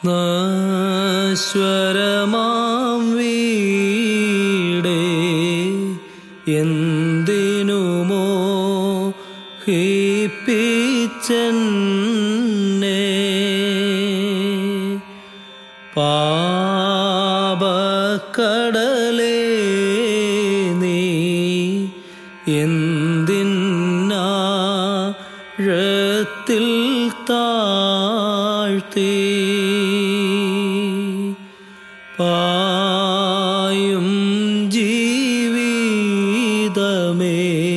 നശ്വരമാം വീടേ എന്തിനുമോ ഹിപ്പിച്ചെന്നെ പാപക്കടലേ നീ എന്തിനാഴത്തിൽ താഴ്ത്തി പായും ജീവിതമേ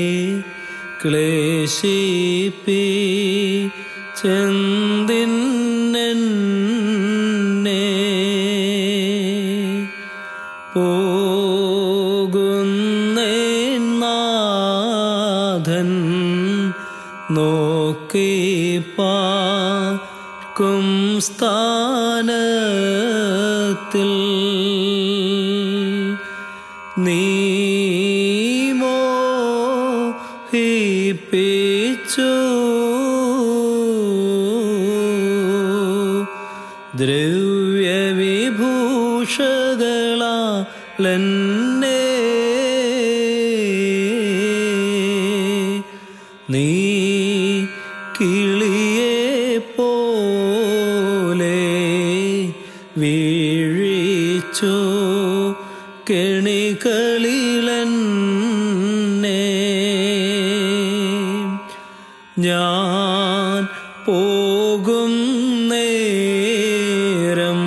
ക്ലേശിപ്പി ചെന്തിന്നെ പോകുന്നേനാഥൻ നോക്കി പാർക്കും സ്ഥാനത്തിൽ നീമോ ഹിപ്പിച്ചു ദ്രവ്യവിഭൂഷകളാലെന്നെ നീ കിളിയെ പോലെ വീഴിച്ചു കെണികളിലെന്നെ ഞാൻ പോകും നേരം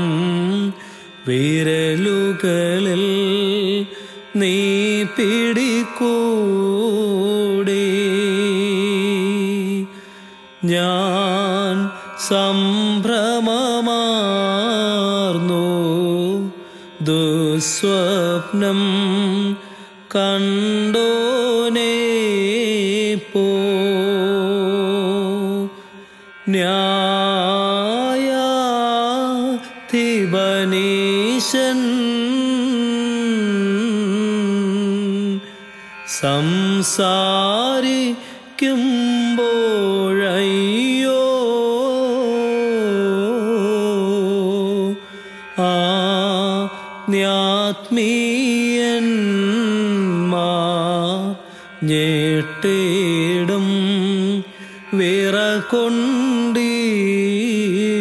വിരലുകളിൽ നീ പിടികൂടി ഞാൻ സംഭ്രമമാർന്നു ദുസ്വപ്നം കണ്ടോനേ പോ ന്യായാധിപനീശൻ സംസാരിക്കുമ്പോഴയ്യോ ആ ജ്ഞാത്മീയന്മാർ ഞെട്ടിടും വിറകൊണ്ടീടും